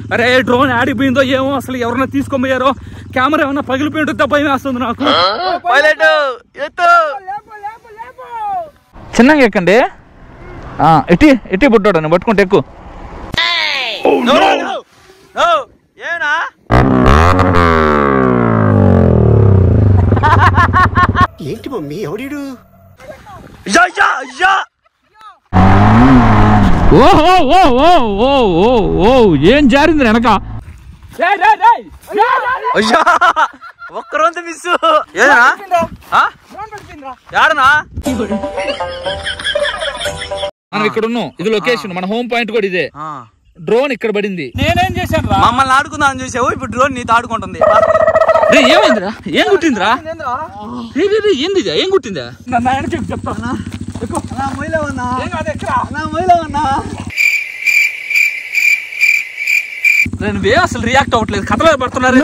అరే డ్రోన్ ఆడిపోయిందో ఏమో అసలు ఎవరన్నా తీసుకోబోయారో కెమెరా ఏమన్నా పగిలిపోయి ఉంటుందో భయం వేస్తుంది నాకు పైలట్ ఎత్తు చిన్నగా ఎక్కండి ఆ, ఇటీ ఇటీ బుడ్డోడు నువ్వు పట్టుకుంటే ఎక్కువ ఏనా ఏంటి మమ్మీ ఎవడీడు యా యా యా ఓహో ఓ ఓ ఓ ఓ ఓ ఏం జారింది వెనక అయ్యా ఒక్క రోజు మిస్ ఏనా యాడనా మనం ఇక్కడ ఉన్నాం ఇది లొకేషన్ మన హోమ్ పాయింట్ కూడా ఇదే డ్రోన్ ఇక్కడ పడింది నేనేం చేశాను రా మమ్మల్ని ఆడుకుందాం అని చూసావు ఇప్పుడు డ్రోన్ నీతో ఆడుకుంటుంది రే ఏమైందిరా ఏం కుట్టిందిరా రే, రే, రే, ఏంది ఇది? ఏం కుట్టిందా చెప్తా నువ్వే అసలు రియాక్ట్ అవ్వట్లేదు కథలో పడుతున్నారు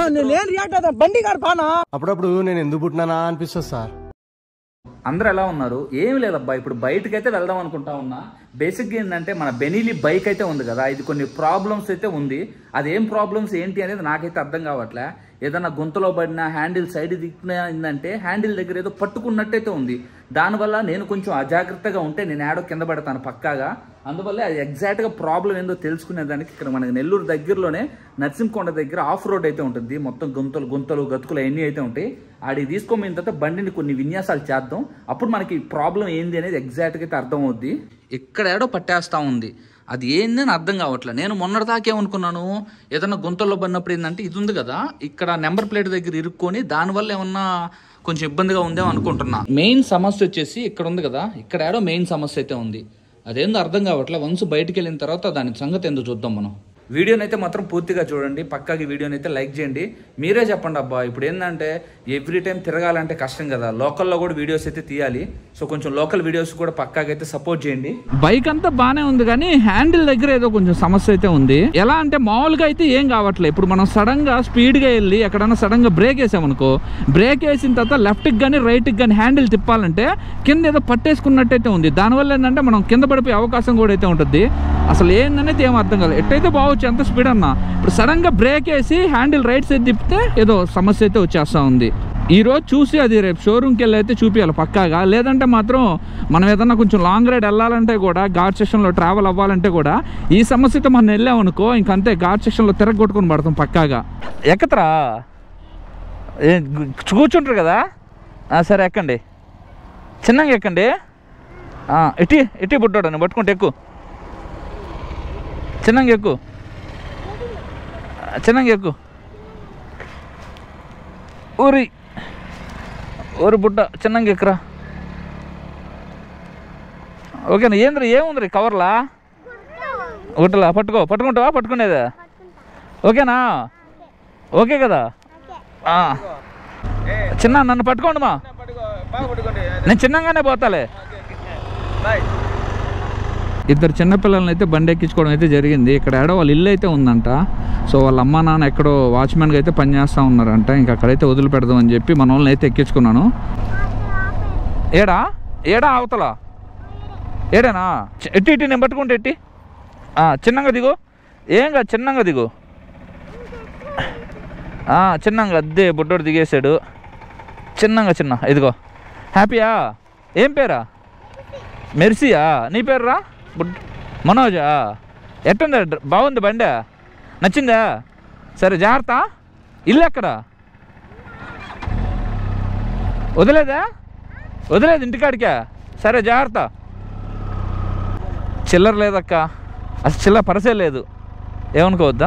అప్పుడప్పుడు నేను ఎందుకు పుట్టినానా అనిపిస్తుంది సార్ అందరూ ఎలా ఉన్నారు ఏమి లేదబ్బా ఇప్పుడు బయటకు అయితే వెళ్దాం అనుకుంటా ఉన్నా బేసిక్గా ఏంటంటే మన బెనీలి బైక్ అయితే ఉంది కదా ఇది కొన్ని ప్రాబ్లమ్స్ అయితే ఉంది అదేం ప్రాబ్లమ్స్ ఏంటి అనేది నాకైతే అర్థం కావట్లే ఏదన్నా గుంతలో పడిన హ్యాండిల్ సైడ్ దిక్కిందంటే హ్యాండిల్ దగ్గర ఏదో పట్టుకున్నట్టయితే ఉంది దానివల్ల నేను కొంచెం అజాగ్రత్తగా ఉంటే నేను ఏడో కింద పడతాను పక్కాగా అందువల్ల అది ఎగ్జాక్ట్గా ప్రాబ్లం ఏందో తెలుసుకునే దానికి ఇక్కడ మనకి నెల్లూరు దగ్గరలోనే నరసింహకొండ దగ్గర ఆఫ్ రోడ్ అయితే ఉంటుంది మొత్తం గుంతలు గుంతలు గతుకులు అవన్నీ అయితే ఉంటాయి ఆడికి తీసుకోమైన తర్వాత బండిని కొన్ని విన్యాసాలు చేద్దాం అప్పుడు మనకి ప్రాబ్లం ఏంది అనేది ఎగ్జాక్ట్గా అయితే అర్థం అవుద్ది ఇక్కడ ఏడో పట్టేస్తా ఉంది అది ఏంది అని అర్థం కావట్లేదు నేను మొన్నటిదాకా ఏమనుకున్నాను ఏదన్నా గుంతల్లో పడినప్పుడు ఏంటంటే ఇది ఉంది కదా ఇక్కడ నెంబర్ ప్లేట్ దగ్గర ఇరుక్కొని దానివల్ల ఏమన్నా కొంచెం ఇబ్బందిగా ఉందేమో అనుకుంటున్నా మెయిన్ సమస్య వచ్చేసి ఇక్కడ ఉంది కదా ఇక్కడ ఏడో మెయిన్ సమస్య అయితే ఉంది అదేందో అర్థం కావట్లే వన్స్ బయటికి వెళ్ళిన తర్వాత దాని సంగతి ఎందుకు చూద్దాం మనం వీడియోని అయితే మాత్రం పూర్తిగా చూడండి పక్కాకి వీడియోని అయితే లైక్ చేయండి మీరే చెప్పండి అబ్బా ఇప్పుడు ఏంటంటే ఎవ్రీ టైం తిరగాలంటే కష్టం కదా లోకల్లో కూడా వీడియోస్ అయితే తీయాలి సో కొంచెం లోకల్ వీడియోస్ కూడా పక్కాగా అయితే సపోర్ట్ చేయండి బైక్ అంతా బానే ఉంది కానీ హ్యాండిల్ దగ్గర ఏదో కొంచెం సమస్య అయితే ఉంది ఎలా అంటే మామూలుగా అయితే ఏం కావట్లేదు ఇప్పుడు మనం సడన్ గా స్పీడ్ గా వెళ్ళి ఎక్కడన్నా సడన్ గా బ్రేక్ వేసామనుకో బ్రేక్ వేసిన తర్వాత లెఫ్ట్ కి కానీ రైట్ కి కానీ హ్యాండిల్ తిప్పాలంటే కింద ఏదో పట్టేసుకున్నట్టయితే ఉంది దానివల్ల ఏంటంటే మనం కింద పడిపోయే అవకాశం కూడా అయితే ఉంటుంది అసలు ఏందనేది ఏం అర్థం కాలేదు ఎట్టయితే బాగొచ్చు ఎంత స్పీడ్ అన్నా ఇప్పుడు సడన్ గా బ్రేక్ వేసి హ్యాండిల్ రైట్ సైడ్ తిప్పితే ఏదో సమస్య అయితే వచ్చేస్తా ఉంది ఈ రోజు చూసి అది రేపు షోరూమ్కి వెళ్ళి అయితే చూపించాలి పక్కాగా లేదంటే మాత్రం మనం ఏదన్నా కొంచెం లాంగ్ రైడ్ వెళ్ళాలంటే కూడా ఘాట్ సెక్షన్లో ట్రావెల్ అవ్వాలంటే కూడా ఈ సమస్యతో మనం వెళ్ళామనుకో ఇంకంతే ఘాట్ సెక్షన్లో తిరగొట్టుకుని పడతాం పక్కాగా ఎక్కతరా ఏ, గు- కూర్చుంటారు కదా ఆ, సరే ఎక్కండి చిన్నగా ఎక్కండి ఆ, ఇటీ ఇటీ బుడ్డోడు నువ్వు పట్టుకుంటే ఎక్కువ చిన్నగా ఎక్కువ చిన్నగా ఎక్కువ ఊరి ఊరి బుడ్డ చిన్నగా ఎక్కురా ఓకేనా ఏంద్రీ ఏముంది కవర్లా గుట్టలా పట్టుకో పట్టుకుంటావా పట్టుకునేదా ఓకేనా ఓకే కదా ఆ. చిన్న నన్ను పట్టుకోండి మా నేను చిన్నగానే పోతాలే ఇద్దరు చిన్నపిల్లల్ని అయితే బండి ఎక్కించుకోవడం అయితే జరిగింది ఇక్కడ ఏడో వాళ్ళ ఇల్లు అయితే ఉందంట సో వాళ్ళ అమ్మ నాన్న ఎక్కడో వాచ్మెన్గా అయితే పనిచేస్తూ ఉన్నారంట ఇంకా అక్కడైతే వదిలిపెడదాం అని చెప్పి మన వాళ్ళని అయితే ఎక్కించుకున్నాను ఏడా ఏడా అవతల ఏడేనా చి- ఎట్టి ఇట్టి నేను పట్టుకుంటే ఎట్టి ఆ, చిన్నగా దిగు ఏం కాదు చిన్నగా దిగు ఆ, చిన్నగా అద్దే బుడ్డోడు దిగేశాడు చిన్నగా చిన్న ఇదిగో హ్యాపీయా ఏం పేరా మెర్సీయా నీ పేరురా బుడ్ మనోజా ఎట్టుంది డ్ర- బాగుంది బండి నచ్చిందా సరే జాగ్రత్త ఇల్లు ఎక్కడ వదిలేదా వదిలేదు ఇంటికాడికా సరే జాగ్రత్త చిల్లర లేదక్క అసలు చిల్లర పరసే లేదు ఏమనుకోవద్దా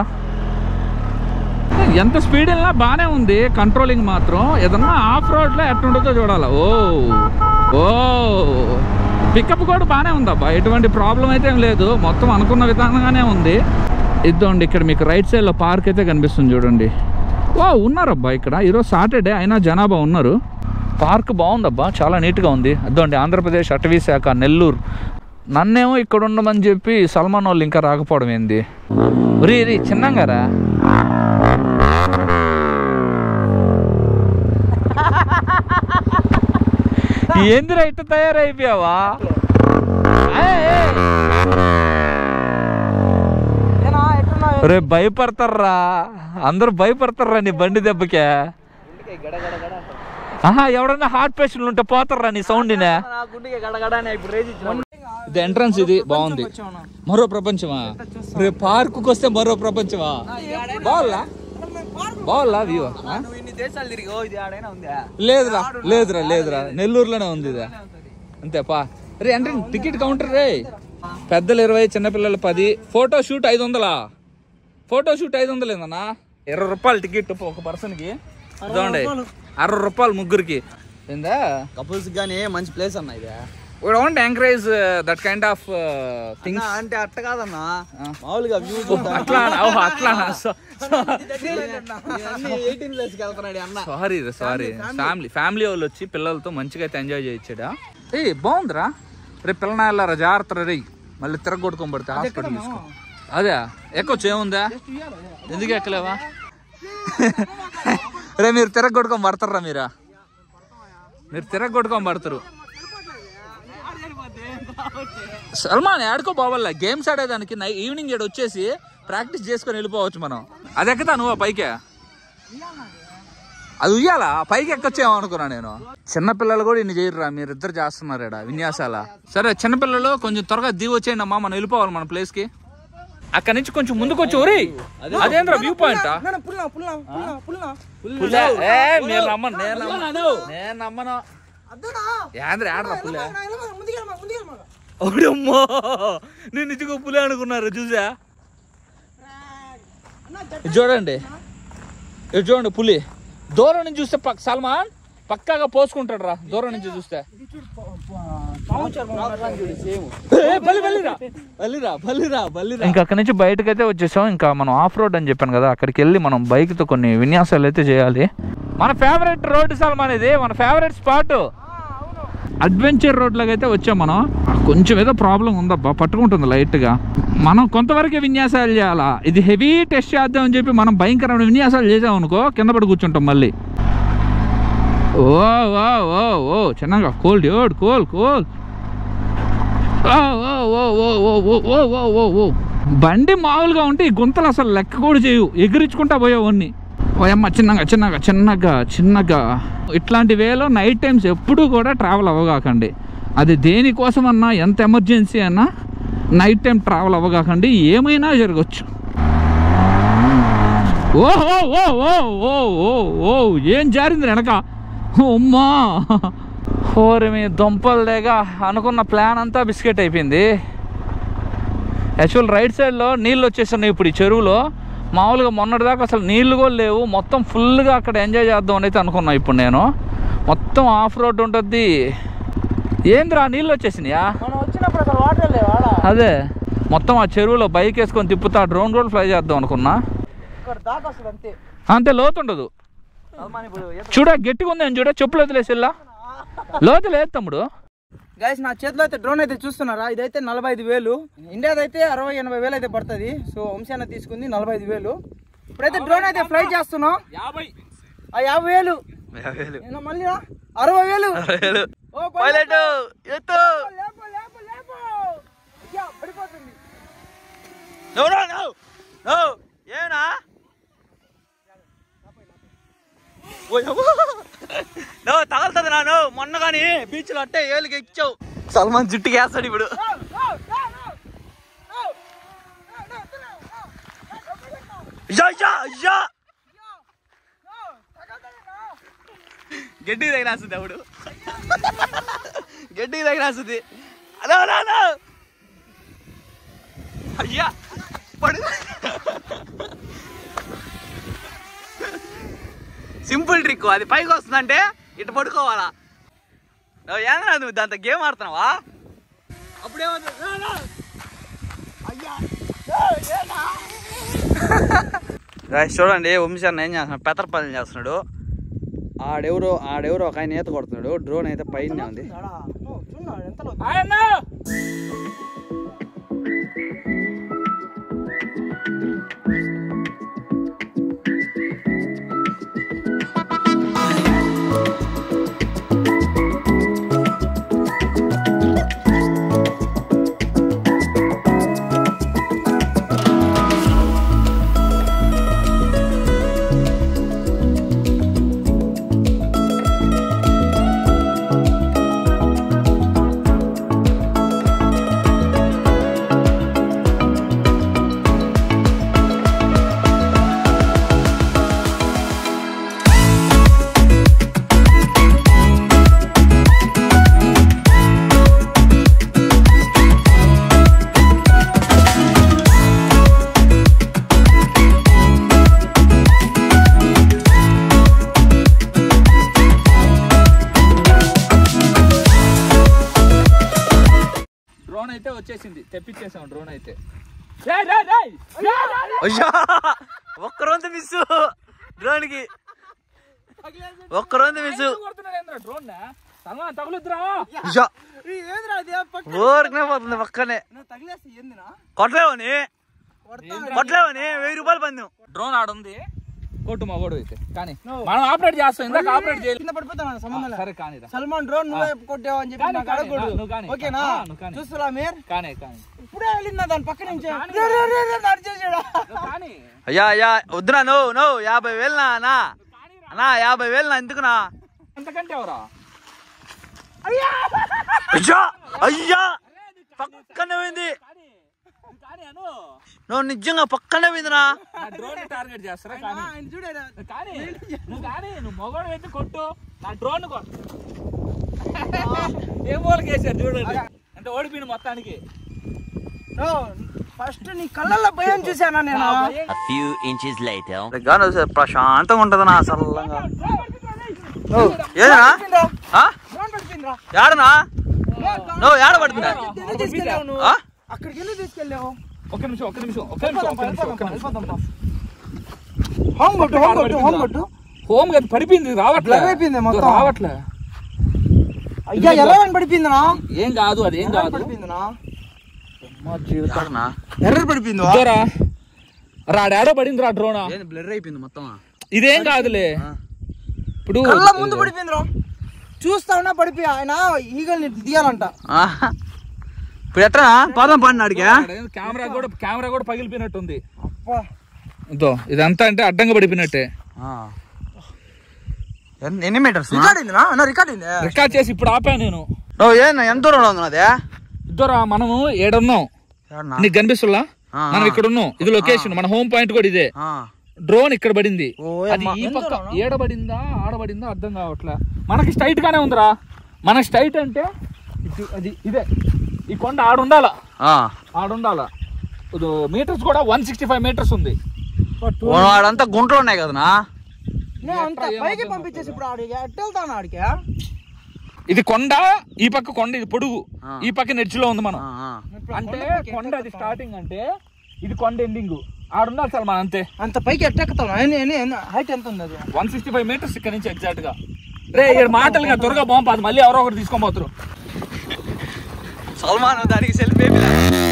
ఎంత స్పీడ్ వెళ్ళినా బాగానే ఉంది కంట్రోలింగ్ మాత్రం ఏదన్నా ఆఫ్ రోడ్లో ఎట్టుంటుందో చూడాలి ఓ ఓ పికప్ కూడా బాగానే ఉందబ్బా ఎటువంటి ప్రాబ్లం అయితే ఏం లేదు మొత్తం అనుకున్న విధానంగానే ఉంది ఇద్దండి ఇక్కడ మీకు రైట్ సైడ్లో పార్క్ అయితే కనిపిస్తుంది చూడండి ఓ ఉన్నారబ్బా ఇక్కడ ఈరోజు సాటర్డే అయినా జనాభా ఉన్నారు పార్క్ బాగుందబ్బా చాలా నీట్గా ఉంది అద్దండి ఆంధ్రప్రదేశ్ అటవీ శాఖ నెల్లూరు నన్నేమో ఇక్కడ ఉండమని చెప్పి సల్మాన్ వాళ్ళు ఇంకా రాకపోవడం ఏంది రీ రీ చిన్నంగారా ఏందిరా ఇట్ట తయారైపోయావా ఏయ్, ఏయ్. రే భయపడతారా అందరూ భయపడతారా నీ బండి దెబ్బకే ఆహా ఎవడన్నా హార్ట్ పేషెంట్లు ఉంటే పోతారా నీ సౌండ్ నా గుండెకి గడగడానే ఇప్పుడు రేజ్ ఇచ్చిన ఇది ఎంట్రన్స్ ఇది బాగుంది మరో ప్రపంచమా రే పార్కు వస్తే మరో ప్రపంచమా బాగుల్లా బాగుల్లా వ్యూ నువ్వు ఇన్ని దేశాలు తిరిగి ఓ ఇది ఆడైనా ఉందా లేదురా లేదురా లేదురా నెల్లూరులోనే ఉంది ఇది అంతే పా రే అంటే టికెట్ కౌంటర్ రే పెద్దలు ఇరవై చిన్నపిల్లలు పది ఫోటో షూట్ ఐదు వందలా ఫోటో షూట్ ఐదు వందలు ఏందన్నా ఇరవై రూపాయలు టికెట్ ఒక పర్సన్కి చూడండి అరవై రూపాయలు ముగ్గురికి ఏందా కపుల్స్ గానీ మంచి ప్లేస్ అన్న ఇది we don't encourage that kind of things అన్నా, అంటే అట్ట కాదన్నా మామూలుగా వ్యూ అట్లా ఓహో అట్లా ఎయిటీన్ ప్లేస్ కి వెళ్తున్నాడు ఈ అన్న సారీ రా సారీ ఫ్యామిలీ ఫ్యామిలీ వాళ్ళు వచ్చి పిల్లలతో మంచిగా అయితే ఎంజాయ్ చేయొచ్చాడా ఏ బాగుందిరా రేపు పిల్లన వెళ్ళారా జాగ్రత్త రే మళ్ళీ తిరగొట్టుకొని పడితే హాస్పిటల్ తీసుకో అదే ఎక్కొచ్చు ఏముందా ఎందుకు ఎక్కలేవా రే మీరు తిరగొట్టుకొని పడతారా మీరా మీరు తిరగొట్టుకొని పడతారు సల్మాన్ ఆడుకో బావల్లా గేమ్స్ ఆడేదానికి నై ఈవినింగ్ ఏడు వచ్చేసి ప్రాక్టీస్ చేసుకొని వెళ్ళిపోవచ్చు మనం అది ఎక్కుతా నువ్వు ఆ పైకే అది ఉయ్యాలా పైకి ఎక్కొచ్చేమో అనుకున్నా నేను చిన్నపిల్లలు కూడా ఇన్ని చేయరురా మీరు ఇద్దరు చేస్తున్నారు ఈడ విన్యాసాల సరే చిన్నపిల్లలు కొంచెం త్వరగా దిగి వచ్చేయండి అమ్మా మనం వెళ్ళిపోవాలి మన ప్లేస్ కి అక్కడ నుంచి కొంచెం ముందుకు వచ్చి ఒరే అదేంద్రా వ్యూ పాయింట్ మీరు నమ్మను నేను నమ్మను నేను నమ్మను ఏంద్ర ఆడరా పుల్లే ఓడమ్మో నేను నిజంగా పులే అనుకున్నారు చూసా ఇది చూడండి ఇది చూడండి పులి దూరం నుంచి చూస్తే పక్ సల్మాన్ పక్కాగా పోసుకుంటాడు రా దూరం నుంచి చూస్తే ఇంకా అక్కడ నుంచి బయటకు అయితే వచ్చేసాం ఇంకా మనం ఆఫ్ రోడ్ అని చెప్పాను కదా అక్కడికి వెళ్ళి మనం బైక్ తో కొన్ని విన్యాసాలు అయితే చేయాలి మన ఫేవరెట్ రోడ్ సల్మాన్ ఇది మన ఫేవరెట్ స్పాట్ అడ్వెంచర్ రోడ్ లాగా అయితే వచ్చాం మనం కొంచెం ఏదో ప్రాబ్లం ఉందబ్బా పట్టుకుంటుంది లైట్ గా మనం కొంతవరకే విన్యాసాలు చేయాలా ఇది హెవీ టెస్ట్ చేద్దాం అని చెప్పి మనం భయంకరమైన విన్యాసాలు చేసాం అనుకో కింద పడి కూర్చుంటాం మళ్ళీ ఓ ఓ ఓ ఓ చిన్నగా కోల్ డ్యూడ్ కోల్ కోల్ ఓ ఓ ఓ ఓ ఓ ఓ ఓ ఓ ఓ ఓ బండి మామూలుగా ఉంటే ఈ గుంతలు అసలు లెక్క కూడా చేయవు ఎగిరించుకుంటా పోయేవన్నీ ఓయమ్మ చిన్నగా చిన్నగా చిన్నగా చిన్నగా ఇట్లాంటి వేలో నైట్ టైమ్స్ ఎప్పుడూ కూడా ట్రావెల్ అవ్వగాకండి అది దేనికోసమన్నా ఎంత ఎమర్జెన్సీ అన్నా నైట్ టైం ట్రావెల్ అవ్వగాకండి ఏమైనా జరగచ్చు ఓహో ఓ ఓ ఓ ఓ ఓ ఏం జారింది వెనక అమ్మా ఓరి మీ దుంపలు లేక అనుకున్న ప్లాన్ అంతా బిస్కెట్ అయిపోయింది యాక్చువల్ రైట్ సైడ్లో నీళ్ళు వచ్చేస్తున్నాయి ఇప్పుడు ఈ చెరువులో మామూలుగా మొన్నటిదాకా అసలు నీళ్ళు కూడా లేవు మొత్తం ఫుల్గా అక్కడ ఎంజాయ్ చేద్దాం అని అయితే అనుకున్నా ఇప్పుడు నేను మొత్తం ఆఫ్ రోడ్ ఉంటుంది ఏంద్రా నీళ్ళు వచ్చేసినాయా మనం వచ్చినప్పుడు అసలు వాటర్ లేవు ఆడ అదే మొత్తం ఆ చెరువులో బైక్ వేసుకొని తిప్పుతా డ్రోన్ కూడా ఫ్లై చేద్దాం అనుకున్నా ఇక్కడ దాకా వస్తుంది అంతే అంతే లోతుండదు సల్మాన్ ఇప్పుడు చూడ గట్టిగా ఉంది చూడ చెప్పులు వదిలేసిల్లా లోతు లేదు తమ్ముడు గైస్ నా చేతిలో అయితే డ్రోన్ అయితే చూస్తున్నారా ఇదైతే నలభై ఐదు వేలు ఇండియాది అయితే అరవై ఎనభై వేలు అయితే పడుతుంది సో వంశాన తీసుకుంది నలభై ఐదు వేలు ఇప్పుడైతే డ్రోన్ అయితే ఫ్లై చేస్తున్నాం ఆ యాభై వేలు ఏనా మళ్ళీ రా? అరవై వేలు ఓ, పైలట్. లేపు, లేపు, లేపు. అయ్యా, పడిపోతుంది ఏనా నువ్వు తగలుతుంది నాను మొన్న కానీ బీచ్ లో అట్టే ఏళ్ళకి ఇచ్చావు సల్మాన్ జుట్టుకి వేస్తాడు ఇప్పుడు అయ్యా, అయ్యా, అయ్యా. గడ్డి తగిలేస్తుంది అప్పుడు గడ్డి తగిలేస్తుంది అలా అలా అలా అయ్యా పడు సింపుల్ ట్రిక్ అది పైకి వస్తుందంటే ఇటు పడుకోవాలా నువ్వు ఏంద్రా నువ్వు దాంతో గేమ్ ఆడుతున్నావా అప్పుడేమవుతుంది రా, రా. అయ్యా Guys, చూడండి వంశాన్ని ఏం చేస్తున్నాడు పెతర పనులు చేస్తున్నాడు ఆడెవరో ఆడెవరో ఒక ఆయన ఈత కొడుతున్నాడు డ్రోన్ అయితే పైన ఉంది చూడు ఎంతలో తెప్పించేసాం డ్రోన్ అయితే రేయ్, రేయ్, రేయ్! రేయ్, రేయ్, రేయ్! అయ్యా ఒక్క రోజు మిస్ డ్రోన్కి ఒక్క రోజు మిస్ ఎందుకు కొడుతున్నాడు ఏంద్రా డ్రోన్ సల్మాన్ తగులుద్దురా అయ్యా ఈ ఏందిరా ఇది? పక్క- ఊరికనే పోతుంది పక్కనే నువ్వు తగిలేస్తే ఏందినా? కొట్టలేవని కొడతా. కొట్టలేవని వెయ్యి రూపాయలు పందెం డ్రోన్ ఆడుంది కొట్టు మా వాడు అయితే కానీ మనం ఆపరేట్ చేస్తాం ఇందాక ఆపరేట్ చేయాలి కింద పడిపోతాను సంబంధం లేదు. సరే కానీరా సల్మాన్ డ్రోన్ నువ్వే కొట్టావు అని చెప్పి కానీ, నాకు కానీ, అడగకూడదు నువ్వు కానీ. ఓకేనా ఆ, నువ్వు కానీ. చూస్తున్నా మీరు కానీ కానీ ఇప్పుడే వెళ్ళిందా దాని పక్క నుంచి కానీ. రే, రే, రే, రే, నడిచేసాడా? కానీ అయ్యా అయ్యా వద్దునా నువ్వు నువ్వు యాభై వేలు నా అన్నా అన్నా యాభై వేలు నా ఎందుకునా ఎంతకంటే ఎవరా అయ్యా అయ్యా పక్కనే పోయింది కానీ అను నువ్వు నిజంగా పక్కనే పోయిందినా నా డ్రోన్ టార్గెట్ చేస్తారా కానీ ఆయన చూడేరా కానీ నువ్వు కానీ నువ్వు మొగోడు అయితే కొట్టు నా డ్రోన్ కొట్టు ఏ మూలకి వేసారు చూడండి అంటే ఓడిపోయింది మొత్తానికి ఫస్ట్ నీ కళ్ళల్లో భయం చూసానా నేను ఆ భయం- A few inches later. గాను ప్రశాంతంగా ఉంటది నా సల్లంగా ఏదనా పడిపోయిందా? ఆ? డ్రోన్ పడిపోయిందా? ఏడనా నువ్వు ఏడ పడుతున్నా ఎందుకు తీసుకెళ్ళావు నువ్వు? ఆ? అక్కడికి ఎందుకు తీసుకెళ్ళావు ఒక్క నిమిషం ఒక్క నిమిషం ఒక్క నిమిషం ఒక్క నిమిషం ఒక్క నిమిషం హోమ్ కొట్టు హోమ్ కొట్టు హోమ్ కొట్టు హోమ్ గది పడిపోయింది రావట్లే Blur అయిపోయింది మొత్తం. ఇదో రావట్లే అయ్యా ఎలా పడిపోయిందినా ఏం కాదు అది ఏం కాదు పడిపోయిందినా ఏడనా ఎర్ర పడిపోయింది ఇద్దరా రాడాడో పడింది రా డ్రోన్ ఏంది బ్లర్ అయిపోయింది మొత్తం ఇదేం కాదులే ఇప్పుడు కళ్ళ ముందు పడిపోయిందిరా చూస్తా ఉన్నా పడిపోయి ఆయన ఈగల్ని తీయాలంట ఆహా. ఇప్పుడు ఎట్లా పాదం పడిన అడిగా కెమెరా కూడా కెమెరా కూడా పగిలిపోయినట్టుంది అబ్బా ఇదో ఇదంతా అంటే అడ్డంగా పడిపోయినట్టే ఎన్ని మీటర్స్ రికార్డ్ అయిందినా అన్న రికార్డ్ అయింది రికార్డ్ చేసి ఇప్పుడు ఆపాను నేను నువ్వు ఏ ఎంత దూరంలో ఉంది అదే ఇద్దరా మనము ఏడున్నాం నీకు కనిపిస్తున్నా ఆ, మనం ఇక్కడ ఉన్నాం ఇది లొకేషన్ మన హోమ్ పాయింట్ కూడా ఇదే డ్రోన్ ఇక్కడ పడింది ఓ అది ఈ పక్క ఏడబడిందా ఆడబడిందా అర్థం కావట్లే మనకి స్ట్రైట్ గానే ఉందిరా మన స్ట్రైట్ అంటే ఇది- అది ఇదే ఈ కొండ ఆడుండాల ఆడుండాల మీటర్స్ కూడా వన్ సిక్స్టీ ఫైవ్ మీటర్స్ ఉంది వాడంతా గుంటలు ఉన్నాయి కదనా నేను అంత పైకి పంపించేసి ఇప్పుడు ఆడికి ఎట్టు వెళ్తాను ఆడికి ఇది కొండ ఈ పక్క కొండ ఇది పొడుగు ఆ. ఈ పక్క నెడ్జ్ లో ఉంది మనం ఆ, ఆ. అంటే కొండ అది స్టార్టింగ్ అంటే ఇది కొండ ఎండింగ్ ఆడుండాలి సార్ మన అంతే అంత పైకి ఎట్టెక్కుతాను హైట్ ఎంత ఉంది అది వన్ సిక్స్టీ ఫైవ్ మీటర్స్ ఇక్కడ నుంచి ఎగ్జాక్ట్ గా రే ఇక్కడ మాటలుగా త్వరగా బాగుంది మళ్ళీ ఎవరో ఒకరు తీసుకొని పోతారు సల్మాన్ దానికి సెల్ఫీ వేపిలా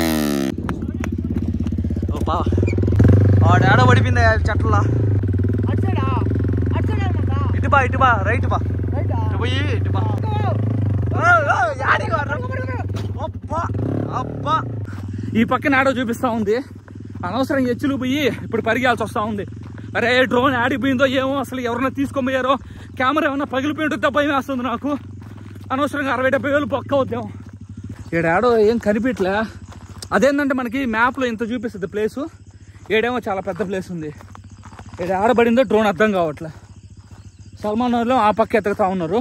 ఓ బా వాడు ఏడ పడిపోయింది చెట్ల అటు సైడా అటు సైడ్ అనమాట ఇటు బా ఇటు బా రైట్ బా రైటా ఇటు పోయి ఇటు బా ఓ, ఓ, యాడికి వా, రా. అబ్బా అబ్బా ఈ పక్కన ఆడో చూపిస్తా ఉంది అనవసరంగా ఎచ్చులు పోయి ఇప్పుడు పరిగెల్సి వస్తా ఉంది అరే డ్రోన్ ఆడిపోయిందో ఏమో అసలు ఎవరన్నా తీసుకొని పోయారో కెమెరా ఏమన్నా పగిలిపోయి ఉంటుందో భయం వేస్తుంది నాకు అనవసరంగా అరవై డెబ్బై వేలు పక్క అవుతాం ఇక్కడ ఆడో ఏం కనిపించలే అదేంటంటే మనకి మ్యాప్లో ఇంత చూపిస్తుంది ప్లేసు ఏడేమో చాలా పెద్ద ప్లేస్ ఉంది ఇక్కడ ఆడబడిందో డ్రోన్ అర్థం కావట్లే సల్మాన్ వాళ్ళు ఆ పక్క ఎత్తగుతా ఉన్నారు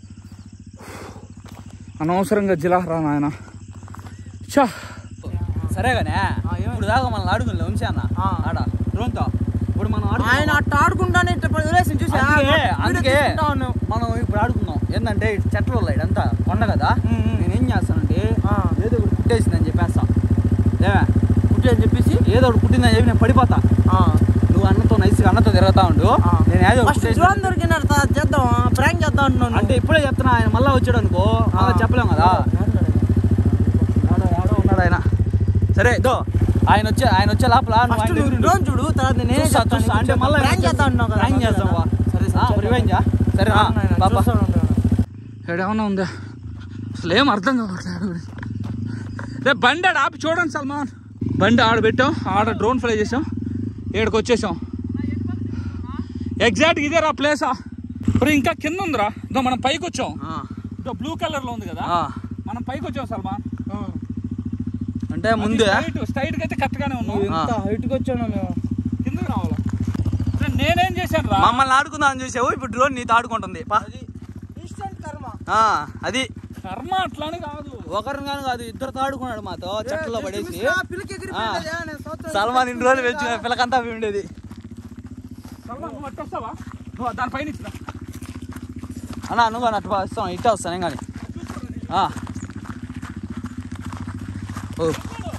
అనవసరంగా జిలాహరా నాయన చా సరే కానీ ఇప్పుడు దాకా మనం ఆడుకుని ఉంచా అన్న ఆడ డ్రోన్తో ఇప్పుడు మనం ఆయన అట్ట ఆడుకుంటానే ఇట్ట వదిలేసి చూసా అందుకే వీడియో అందుకే తీసుకుంటా ఉన్నావు. మనం ఇప్పుడు ఆడుకుందాం ఏంటంటే ఇటు చెట్లు ఉన్నాయి ఇదంతా కొండ కదా నేను ఏం చేస్తానంటే ఆ. ఏదో ఒకటి పుట్టేసిందని చెప్పేస్తా ఏమే పుట్టి అని చెప్పేసి ఏదో ఒకటి పుట్టిందని చెప్పి నేను పడిపోతా నువ్వు అన్నతో నైస్గా అన్నతో తిరుగుతా ఉండు నేను ఏదో ఒకటి ఫస్ట్ పుట్టేసి- డ్రోన్ దొరికినారు తా- చేద్దాం ప్రాంక్ చేద్దాం అంటున్నాను అంటే ఇప్పుడే చెప్తున్నా ఆయన మళ్ళా వచ్చాడు అనుకో మళ్ళా చెప్పలేం కదా ఆడ- ఆడ ఉన్నాడు ఆయన సరే దో ఆయన వచ్చే ఆయన వచ్చే లోపల నువ్వు ఆయన ఫస్ట్ దగ్గర ఉండు. డ్రోన్ చూడు తర్వాత నేనే చూస్తా, చూస్తా. అంటే మళ్ళా ప్రాంక్ చేద్దాం అంటున్నావు కదా ప్రాంక్ చేద్దాం వా. సరే ఆ, రివెంజా? సరే రా, పాపా. ఏడేమన్నా ఉందా అసలు ఏం అర్థం కావట్లేదు రే బండి ఆడ ఆపి చూడండి సల్మాన్ బండి ఆడ పెట్టాం ఆడ డ్రోన్ ఫ్లై చేసాం ఏడకి వచ్చేసాం ఎగ్జాక్ట్ ఇదే రా ప్లేసా ఇప్పుడు ఇంకా కింద ఉందిరా ఇదో మనం పైకి వచ్చాం ఆ, ఇదో బ్లూ కలర్ లో ఉంది కదా ఆ. మనం పైకి వచ్చాం సల్మాన్ అంటే ముందే స్ట్రైట్ స్ట్రైట్ గా అయితే కరెక్ట్ గానే ఉన్నాం ఎంత హైట్కి వచ్చాను మేము కిందకి రావాలా రే, నేనేం చేశాను రా మమ్మల్ని ఆడుకుందాం అని చూసావు ఇప్పుడు డ్రోన్ నీతో ఆడుకుంటుంది పా. ఇన్స్టెంట్ కర్మ ఆ, అది కర్మ అట్లానే కాదు ఒకరిని కానీ కాదు ఇద్దరితో ఆడుకున్నాడు మాతో చెట్లలో పడేసి పిల్లకి ఆ. సల్మాన్ ఇన్ని రోజులు పెంచిన పిల్లకంతా అవి ఉండేది సల్మాన్ నువ్వు అట్టు వస్తావా నువ్వు దాని పైన ఇచ్చిరా అన్నా నువ్వు కానీ అట్లా వస్తాం ఇట్టే వస్తాను ఏం కానీ ఆ. ఓ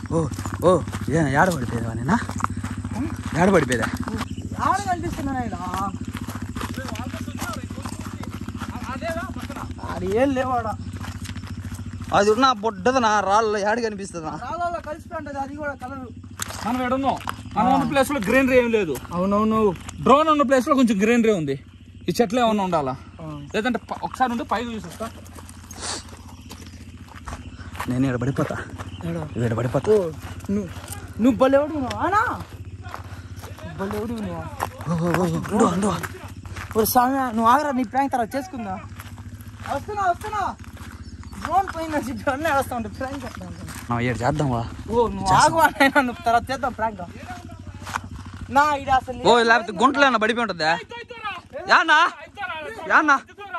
ఓ ఓ ఏ ఏడ పడిపోయేదా నేనా ఏడ పడిపోయేదా ఆడ కనిపిస్తున్నాయి ఈడ. ఆడ ఏం లేవాడ అది ఉన్న బొడ్డదనా రాళ్ళు ఏడ కనిపిస్తుందా రాళ్ళలో కలిసిపోయి ఉంటది అది కూడా కలర్ మనం ఎడున్నాం మనం ఉన్న ప్లేస్ లో గ్రీనరీ ఏం లేదు అవునవును డ్రోన్ ఉన్న ప్లేస్ లో కొంచెం గ్రీనరీ ఉంది ఈ చెట్లు ఏమన్నా ఉండాలా లేదంటే ప- ఒకసారి ఉంటే పైకి చూసేస్తా నేను ఇక్కడ పడిపోతా ఇక్కడ పడిపోతా ఓ నువ్వు నువ్వు బలేవుడు నువ్వు ఆనా బలేవుడు నువ్వు ఓ స్వామి నువ్వు ఆగరా నీ ప్రాంక్ తర్వాత చేసుకుందా వస్తున్నా వస్తున్నా డ్రోన్ పోయిందా డ్రోన్ వస్తా ఉంటే ప్రాంక్ మనం ఇక్కడ చేద్దామా ఓ నువ్వు ఆగు అయినా నువ్వు తర్వాత చేద్దాం ప్రాంక్ నా ఇది అసలు ఓ లేకపోతే గుంటలో ఏమన్నా పడిపోయి ఉంటుందా యానా యానా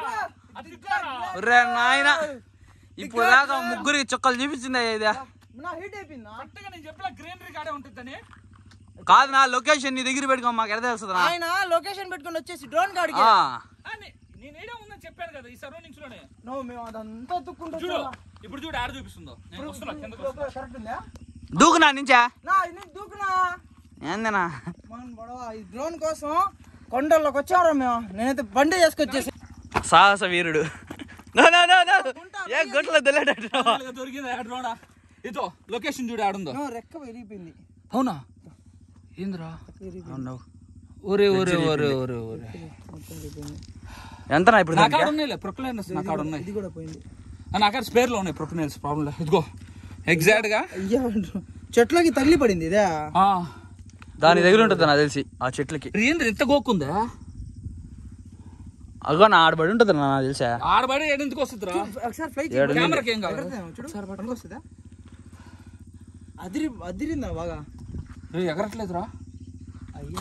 రే నాయన ఇప్పుడు దాకా ముగ్గురికి చుక్కలు చూపించింది ఇది నా హీట్ అయిపోయిందా నేను చెప్పిన గ్రీనరీ కాడే ఉంటుంది కాదు నా లొకేషన్ నీ దగ్గర పెట్టుకో మాకు ఎడ తెలుస్తుందా ఆయన లొకేషన్ పెట్టుకొని వచ్చేసి డ్రోన్ గాడికి ఆ. నేను ఏడే ఉందని చెప్పాను కదా ఈ సరౌండింగ్స్ లోనే నువ్వు మేము అదంతా తుక్కుంటూ చూడు ఇప్పుడు చూడు ఆడ చూపిస్తుందో నేను వస్తున్నా కిందకు వస్తున్నా. కరెక్ట్ ఉందా దూకు నా నుంచా నా ఇది దూకునా ఏందనా మన బడవ ఈ డ్రోన్ కోసం కొండల్లోకి వచ్చారా మేము నేనైతే బండి చేసుకొచ్చేసి సాహస వీరుడు నో, నో, నో, నో. ఏ గుంటలో తెలియటట్టు ఫైనల్గా దొరికింది ఆ డ్రోన్ ఇదో లొకేషన్ చూడు ఆడుందో నా రెక్క విరిగిపోయింది అవునా ఏందిరా ఒరే ఒరే ఒరే ఒరే ఒరే ఎంతనా ఇప్పుడు నా దానికి? కాడ ఉన్నాయి ప్రొక్లైనర్స్ నా కాడ ఉన్నాయి ఇది కూడా పోయింది ఆ, నా కాడ స్పేర్ లో ఉన్నాయి ప్రొక్లైనర్స్ ప్రాబ్లం లేదు ఇదిగో ఎగ్జాక్ట్ గా అయ్యా చెట్లకి తగిలి పడింది ఇదే ఆ, దాని దగ్గర ఉంటుంది నాకు తెలిసి ఆ చెట్లకి ఏంది ఇంత గోక్కుందా అగో నా ఆడబడి ఉంటుంది నాకు తెలిసా ఆడబడి ఏడింటికి వస్తుందిరా ఒకసారి ఫ్లైట్ ఏడు ఉంది. కెమెరాకి ఏం కావాలి చూడు పనికి వస్తుందా అదిరి అదిరిందా బాగా రే, ఎగరట్లేదురా అయ్యా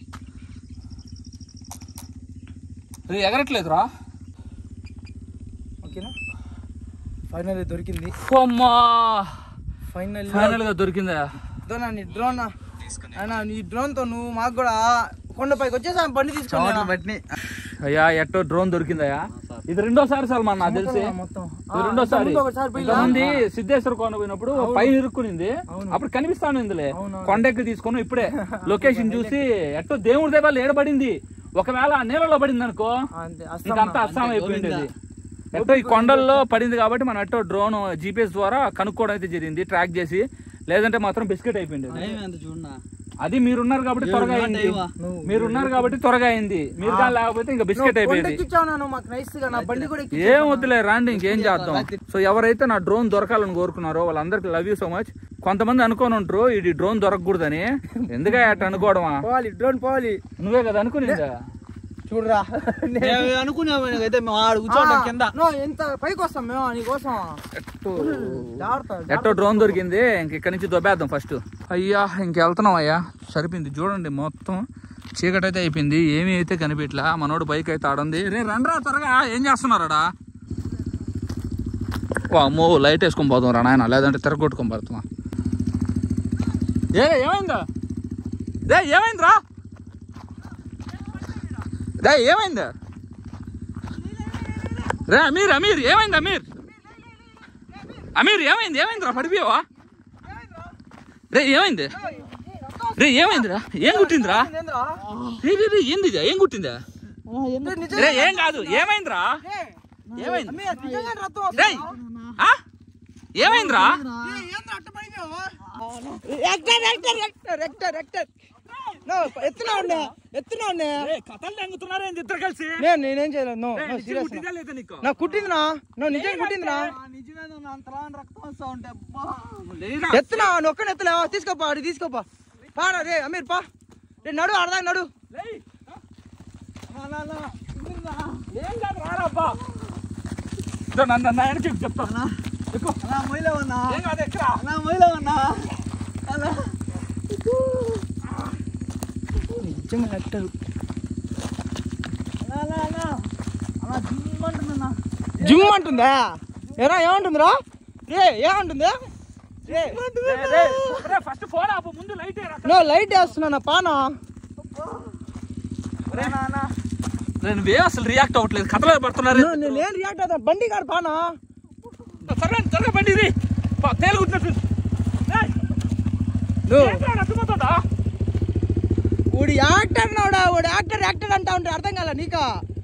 రే ఎగరట్లేదురా ఓకేనా ఫైనల్ దొరికింది అమ్మా ఫైనల్ ఫైనల్ గా దొరికిందా డ్రోన్ నీ డ్రోన్ అయినా నీ డ్రోన్ తో నువ్వు మాకు కూడా కొండపైకి వచ్చేసి ఆ బండి తీసుకున్నా బట్టి అయ్యా ఎట్టో డ్రోన్ దొరికిందయ్యా ఇది రెండోసారి సల్మాన్ నాకు తెలిసి మొత్తం ఇది రెండోసారి ఒకసారి పోయి ముందు సిద్ధేశ్వర కోన పోయినప్పుడు పైన ఇరుక్కునింది అప్పుడు కనిపిస్తాను ఇందులే కొండెక్కి తీసుకుని ఇప్పుడే లొకేషన్ చూసి ఎట్టో దేవుడి దేవాలు ఏడబడింది ఒకవేళ ఆ నీళ్ళలో పడింది అనుకో అంతే ఇంకంతా అస్సాం అయిపోయింది ఎట్టో ఈ కొండల్లో పడింది కాబట్టి మనం ఎట్టో డ్రోన్ జీపీఎస్ ద్వారా కనుక్కోవడం అయితే జరిగింది ట్రాక్ చేసి లేదంటే మాత్రం బిస్కెట్ అయిపోయింది చూడనా అది మీరున్నారు కాబట్టి త్వరగా అయింది మీరున్నారు కాబట్టి త్వరగా అయింది మీరు కానీ లేకపోతే ఇంకా బిస్కెట్ అయిపోయింది ఎక్కిచ్చావు నాను మాకు నైస్ గా నా బండి కూడా ఎక్కి ఏం వద్దులే రాండి ఇంకేం చేద్దాం సో ఎవరైతే నా డ్రోన్ దొరకాలని కోరుకున్నారో వాళ్ళందరికీ లవ్ యూ సో మచ్ కొంతమంది అనుకోని ఉంటారు ఇది డ్రోన్ దొరకకూడదని ఎందుకే అట్ట అనుకోవడమా పోవాలి డ్రోన్ పోవాలి నువ్వే కదా అనుకునిందా చూడరా అనుకున్నాము అయితే మేము ఆడు కూర్చోంటాం కింద నో ఎంత పైకి వస్తాం మేము నీకోసం జాగ్రత్త ఎట్టో డ్రోన్ దొరికింది ఇంక ఇక్కడ నుంచి దొబ్బేద్దాం ఫస్ట్ అయ్యా ఇంకెళ్తున్నాం అయ్యా సరిపోయింది చూడండి మొత్తం చీకటి అయితే అయిపోయింది ఏమీ అయితే కనిపించలా మనోడు బైక్ అయితే ఆడుంది రే రండ్రా త్వరగా ఏం చేస్తున్నారాడా అమ్మో లైట్ వేసుకొని పోతాం రా నాయన లేదంటే తిరగొట్టుకొని పోతామా ఏ ఏమైందా రే ఏమైందిరా రే ఏమైందా రే అమీర్ అమీర్ ఏమైంది అమీర్ అమీర్ ఏమైంది ఏమైందిరా పడిపోయావా రే ఏమైంది రే ఏమైందిరా ఏం కుట్టిందిరా రే రే రే ఏంది ఇది? ఏం కుట్టిందా రే ఏం కాదు ఏమైందిరా ఏమైంది రే ఆ? ఏమైందిరా ఎత్తున్నా ఉన్నా ఎత్తున్నా ఉన్నా కథలు తెంగుతున్నారేంది ఇద్దరు కలిసి నేను నేనేం చేయలేదు నో నో సీరియస్ నీకు నా కుట్టిందినా నువ్వు నిజం కుట్టిందినా ఎత్తునా నువ్వు ఒక్కనే ఎత్తులే తీసుకోపా అది తీసుకోపా పారా రే అమీర్ పా రే నడు ఆడదా నడు ఏం కాదు రారాబ్బా ఇదో నన్ను నన్ను ఆయనకి చెప్తా ఎక్కు. ఏం కాదు ఎక్కరా నిజం నెట్టరు జిమ్ అంటుందా ఎరా ఏమంటుందిరా రే ఏమంటుంది రే ఫస్ట్ ఫోన్ ఆపు ముందు లైట్ నువ్వు లైట్ వేస్తున్నా నా పానా నువ్వే అసలు రియాక్ట్ అవ్వట్లేదు కథలో పడుతున్నారు నువ్వు నేను రియాక్ట్ అవుతా బండి కాడు పానా త్వరగా త్వరగా బండి ఇది తేలుకుంటున్నట్టు నువ్వు వాడు యాక్టర్ నాడా వాడు యాక్టర్ యాక్టర్ అంటా ఉంటే అర్థం కాల నీకా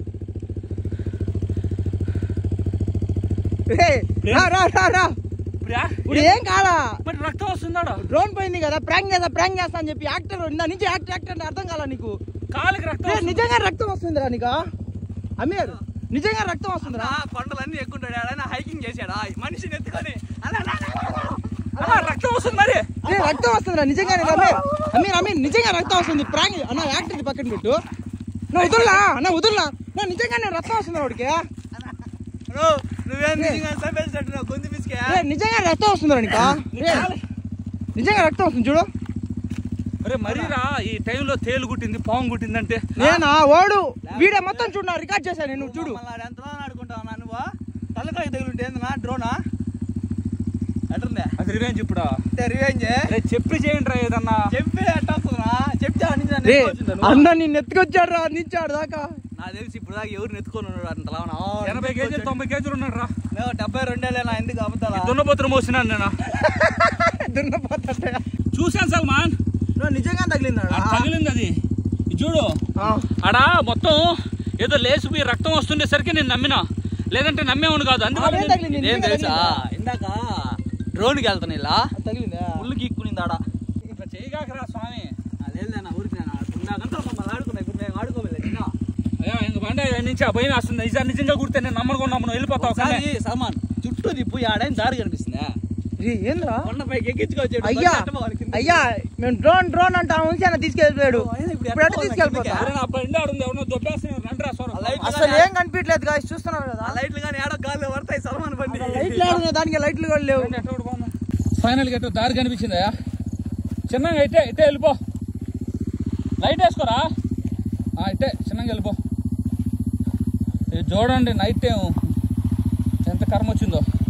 ఏయ్, రా రా రా రా ఇప్పుడు ఏం కాదా మరి రక్తం వస్తుందాడా డ్రోన్ పోయింది కదా ప్రాంక్ చేస్తా ప్రాంక్ చేస్తా అని చెప్పి యాక్టర్ ఇందా నుంచి యాక్టర్ యాక్టర్ అంటే అర్థం కాల నీకు కాలికి రక్తం ఏ, నిజంగా రక్తం వస్తుందిరా నీకా అమీర్ నిజంగా రక్తం వస్తుందిరా ఆ కొండలన్నీ ఎక్కుంటాడు ఆయన హైకింగ్ చేశాడా మనిషిని ఎత్తుకొని అలా, అలా, అలా, అలా, అలా. అమ్మా, రక్తం వస్తుంది మరి ఏ, రక్తం వస్తుందిరా నిజంగా అమీర్ అమీర్ అమీర్ నిజంగా రక్తం వస్తుంది ప్రాంక్ అన్న యాక్టర్ పక్కన పెట్టు నా వదులులా అన్న వదులులా నా నిజంగా నేను రక్తం వస్తుంది వాడికి బ్రో, నువ్వేం నిజంగా చంపేసినట్టు గొంతు పిసికే ఏ, నిజంగా రక్తం వస్తుందిరా నీకా ఏ, నిజంగా రక్తం వస్తుంది చూడు అరే మరీరా ఈ టైంలో తేలు గుట్టింది పాము గుట్టిందంటే నేనా వాడు వీడియో మొత్తం చూడు నా రికార్డ్ చేశాను నేను చూడు మళ్ళీ ఎంతలో ఆడుకుంటావు నువ్వు తలకాయ తగులుంటే ఏందన్నా డ్రోనా ఎట్లుందే అది రివెంజ్ ఇప్పుడా రివేంజ్ అరే చెప్పి చేయండి రా ఏదన్నా చెప్పి ఎట్టొస్తుందా చెప్తే అన్ని నన్ను రే ఎత్తుకొచ్చిందా నువ్వు? అన్న నిన్ను ఎత్తుకొచ్చాడు రా నిచ్చాడు దాకా నాకు తెలిసి ఇప్పుడు దాకా ఎవరు నెత్తుకొని ఉన్నాడు అంతలా ఎనభై కేజీలు తొంభై కేజీలు ఉన్నాడు రా మేము డెబ్బై రెండేళ్ళేనా ఎందుకు అబద్ధాలా దున్నపోతులు మోసినాను నేను దున్నపోతుంటే చూశాను సల్మాన్ నువ్వు నిజంగా తగిలిందా ఆ తగిలింది అది ఇది చూడు ఆడ మొత్తం ఏదో లేచిపోయి రక్తం వస్తుండేసరికి నేను నమ్మినా లేదంటే నమ్మేవాడు కాదు ఆడే అందువల్ల తగిలింది ఇదేం నిజంగా తెలుసా తగిలిందా? ఇందాక డ్రోన్కి వెళ్తాను ఇలా తగిలిందా ముళ్ళు గీక్కునింది ఆడ ఇట్లా చేయగాకరా స్వామి అదేందా ఊరికి నేను ఇందాకంతా మమ్మల్ని ఆడుకున్నా ఇప్పుడు మేము ఆడుకోలేదు చిన్న అయ్యా ఇంక బండి నుంచి ఆ భయం వేస్తుంది ఈసారి నిజంగా కుడితే నేను నమ్మనుకున్నాము నువ్వు వెళ్ళిపోతావు ఒకసారి కానీ సామాన్ చుట్టూ తిప్పు ఆడైన దారి కనిపిస్తుందా రే, ఏంద్రా కొండపైకి ఎక్కించుకొచ్చాడు అయ్యా బండి అట్టపోవాలి కిందకి. అయ్యా మేము డ్రోన్ డ్రోన్ అంటాం ఉంచి ఆయన తీసుకెళ్ళిపోయాడు అయినా ఇప్పుడు ఇప్పుడు ఎట్లా ఎట్లా తీసుకెళ్ళిపోతా అరే నా బండి ఆడుంది ఎవరినో దొబ్బేస్తున్నారు రండి రా సోరం. ఆ లైట్లు అసలు కానీ- ఏం కనిపించట్లేదు గాయస్ చూస్తున్నారు కదా ఆ లైట్లు కానీ ఏడో గాల్లో పడతాయి సల్మాన్ బండి లైట్లు ఆడున్నాయి దానికి లైట్లు కూడా లేవు రండి, ఎట్ట ఒకటి పోదాం. ఫైనల్ గా ఎటో దారి కనిపించిందా చిన్నగా ఇట్టే ఇట్టే వెళ్ళిపో లైట్ వేసుకోరా ఆ, ఇట్టే చిన్నగా వెళ్ళిపో ఇది చూడండి నైట్ టైం ఎంత కర్మ వచ్చిందో